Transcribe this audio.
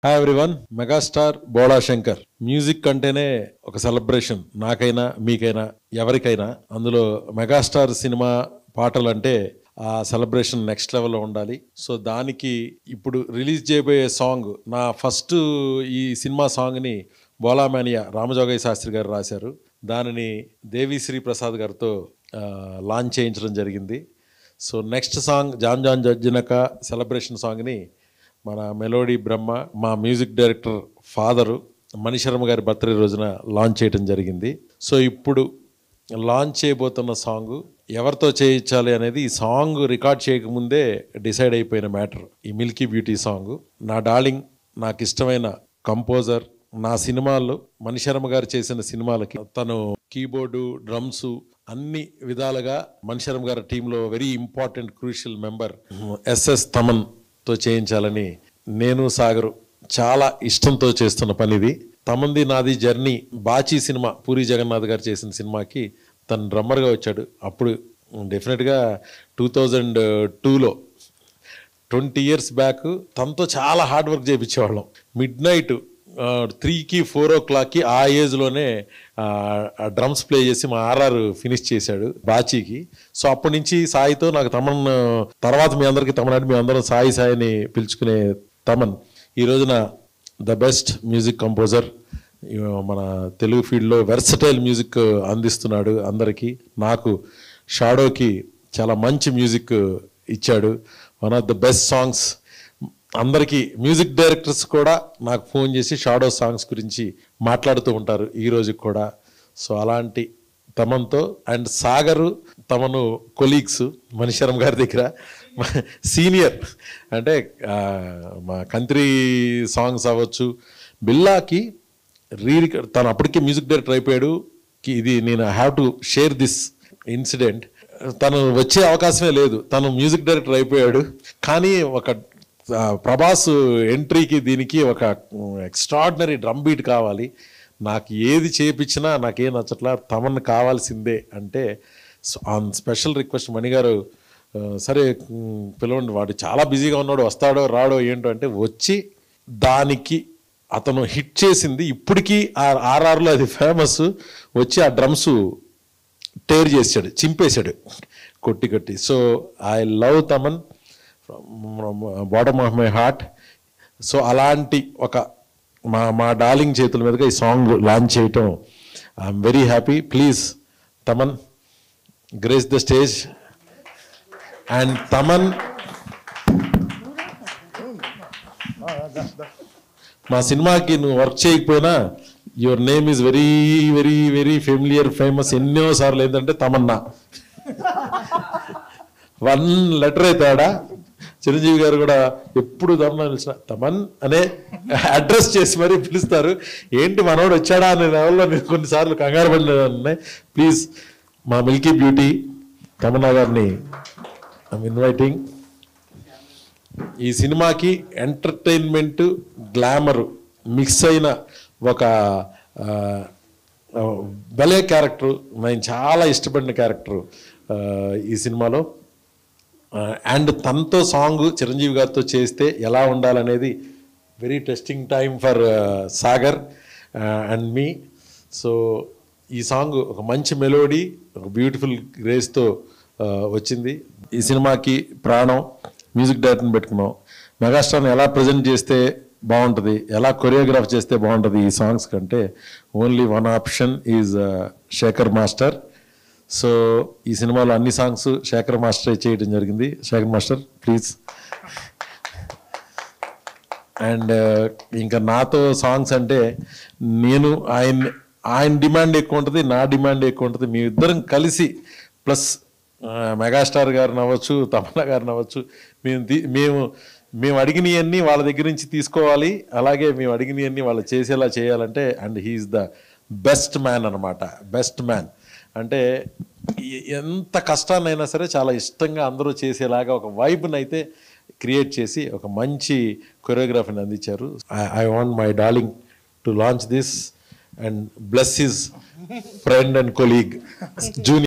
hi everyone megastar Bhola Shankar music అంటేనే ఒక celebration నాకైనా మీకైనా ఎవరికైనా అందులో మెగాస్టార్ సినిమా పాటలు అంటే ఆ సెలబ్రేషన్ నెక్స్ట్ లెవెల్లో ఉండాలి సో దానికి ఇప్పుడు రిలీజ్ చేయబోయే సాంగ్ నా ఫస్ట్ ఈ సినిమా సాంగ్ని బోలామానియా రామజోగయ్య శాస్త్రి గారు రాశారు దానిని దేవిశ్రీ ప్రసాద్ గారితో ఆ, లాంచ్ చేయించడం జరిగింది సో నెక్స్ట్ సాంగ్ జాన్ జాన్ జడ్జినక సెలబ్రేషన్ సాంగ్ని మన మెలోడీ బ్రహ్మ మా మ్యూజిక్ డైరెక్టర్ ఫాదరు మణిశర్మ గారి బర్త్డే రోజున లాంచ్ చేయడం జరిగింది సో ఇప్పుడు లాంచ్ చేయబోతున్న సాంగ్ ఎవరితో చేయించాలి అనేది ఈ సాంగ్ రికార్డ్ చేయకముందే డిసైడ్ అయిపోయిన మ్యాటర్ ఈ మిల్కీ బ్యూటీ సాంగ్ నా డార్లింగ్ నాకు ఇష్టమైన కంపోజర్ నా సినిమాల్లో మణిశర్మ గారు చేసిన సినిమాలకి తను కీబోర్డు డ్రమ్స్ అన్ని విధాలుగా మణిశర్మ గారి టీంలో very important crucial member SS Thaman తో చేయించాలని నేను సాగరు చాలా ఇష్టంతో చేస్తున్న పని ఇది తమంది నాది జర్నీ బాచీ సినిమా పూరి జగన్నాథ్ గారు చేసిన సినిమాకి తను డ్రమ్మర్గా వచ్చాడు అప్పుడు డెఫినెట్గా టూ థౌజండ్ టూలో ట్వంటీ ఇయర్స్ బ్యాక్ తనతో చాలా హార్డ్ వర్క్ చేయించేవాళ్ళం మిడ్ నైట్ త్రీకి ఫోర్ ఓ క్లాక్కి ఆ ఏజ్లోనే డ్రమ్స్ ప్లే చేసి మా ఆర్ఆర్ ఫినిష్ చేశాడు బాచీకి సో అప్పటి నుంచి సాయితో నాకు తమన్ తర్వాత మీ అందరికీ తమనాటి మీ అందరం సాయి సాయిని పిలుచుకునే తమన్ ఈ రోజున ద బెస్ట్ మ్యూజిక్ కంపోజర్ మన తెలుగు ఫీల్డ్లో వెర్సటైల్ మ్యూజిక్ అందిస్తున్నాడు అందరికీ నాకు షాడోకి చాలా మంచి మ్యూజిక్ ఇచ్చాడు one of the best songs అందరికీ మ్యూజిక్ డైరెక్టర్స్ కూడా నాకు ఫోన్ చేసి షాడో సాంగ్స్ గురించి మాట్లాడుతూ ఉంటారు ఈ రోజు కూడా సో అలాంటి తమన్తో అండ్ సాగరు తమను కొలీగ్స్ మణిశరం గారి దగ్గర సీనియర్ అంటే ఆ, మా కంత్రి సాంగ్స్ అవ్వచ్చు బిల్లాకి రీ తను అప్పటికే మ్యూజిక్ డైరెక్టర్ అయిపోయాడు కి ఇది నేను have to share this incident తను వచ్చే అవకాశమే లేదు తను మ్యూజిక్ డైరెక్టర్ అయిపోయాడు కానీ ఒక ఆ, ప్రభాస్ ఎంట్రీకి దీనికి ఒక ఎక్స్ట్రాడినరీ డ్రమ్ బీట్ కావాలి నాకు ఏది చేపించినా నాకేం నచ్చట్లా తమన్ కావాల్సిందే అంటే ఆన్ స్పెషల్ రిక్వెస్ట్ మణిగారు ఆ, సరే ఉమ్, పిలవండి వాడు చాలా బిజీగా ఉన్నాడు వస్తాడో రాడో ఏంటో అంటే వచ్చి దానికి అతను హిట్ చేసింది ఇప్పటికీ ఆ ఆర్ఆర్లో అది ఫేమస్ వచ్చి ఆ డ్రమ్స్ టేర్ చేశాడు చింపేశాడు కొట్టి కొట్టి so I love Thaman bottom of my heart so అలాంటి ఒక మా మా డార్లింగ్ చేతుల మీదుగా ఈ సాంగ్ లాంచ్ చేయటం I'm very happy please Thaman grace the stage and Thaman మా సినిమాకి నువ్వు వర్క్ చేయకపోయినా your name is very very very familiar famous ఎన్నో సార్లు ఏంటంటే తమన్నా వన్ లెటర్ అవుతాడా చిరంజీవి గారు కూడా ఎప్పుడు తమన్నా పిలిచిన తమన్ అనే అడ్రస్ చేసి మరీ పిలుస్తారు ఏంటి మనోడు వచ్చాడా అనే లెవెల్లో నేను కొన్నిసార్లు కంగారు పడిన ప్లీజ్ మా మిల్కీ బ్యూటీ తమన్నా గారిని ఐమ్ ఇన్వైటింగ్ ఈ సినిమాకి ఎంటర్టైన్మెంట్ గ్లామర్ మిక్స్ అయిన ఒక ఆ, ఆ, భలే క్యారెక్టర్ నేను చాలా ఇష్టపడిన క్యారెక్టర్ ఈ సినిమాలో అండ్ తనతో సాంగ్ చిరంజీవి గారితో చేస్తే ఎలా ఉండాలనేది very testing time for Sagar and me so ఈ సాంగ్ ఒక మంచి మెలోడీ ఒక బ్యూటిఫుల్ గ్రేస్తో వచ్చింది ఈ సినిమాకి ప్రాణం మ్యూజిక్ డైరెక్టర్ని పెట్టుకున్నాం మెగాస్టార్ని ఎలా ప్రజెంట్ చేస్తే బాగుంటుంది ఎలా కొరియోగ్రాఫ్ చేస్తే బాగుంటుంది ఈ సాంగ్స్ కంటే only one option is Sekhar master so ఈ సినిమాలో అన్ని సాంగ్స్ శేఖర్ మాస్టర్ చేయడం జరిగింది శేఖర్ మాస్టర్ ప్లీజ్ అండ్ ఇంకా నాతో సాంగ్స్ అంటే నేను ఆయన ఆయన డిమాండ్ ఎక్కువ ఉంటుంది నా డిమాండ్ ఎక్కువ ఉంటుంది మీ ఇద్దరం కలిసి ప్లస్ మెగాస్టార్ గారిని అవ్వచ్చు తమన్నా గారిని అవ్వచ్చు మేము తీ- మేము మేము అడిగినవన్నీ వాళ్ళ దగ్గర నుంచి తీసుకోవాలి అలాగే మేము అడిగినవన్నీ వాళ్ళు చేసేలా చేయాలంటే and he's the best man అనమాట బెస్ట్ మ్యాన్ అంటే ఎ- ఎంత కష్టాన్నైనా సరే చాలా ఇష్టంగా అందరూ చేసేలాగా ఒక వైబ్ని అయితే క్రియేట్ చేసి ఒక మంచి కొరియోగ్రఫీని అందించారు I want my darling to launch this and bless his friend and colleague junior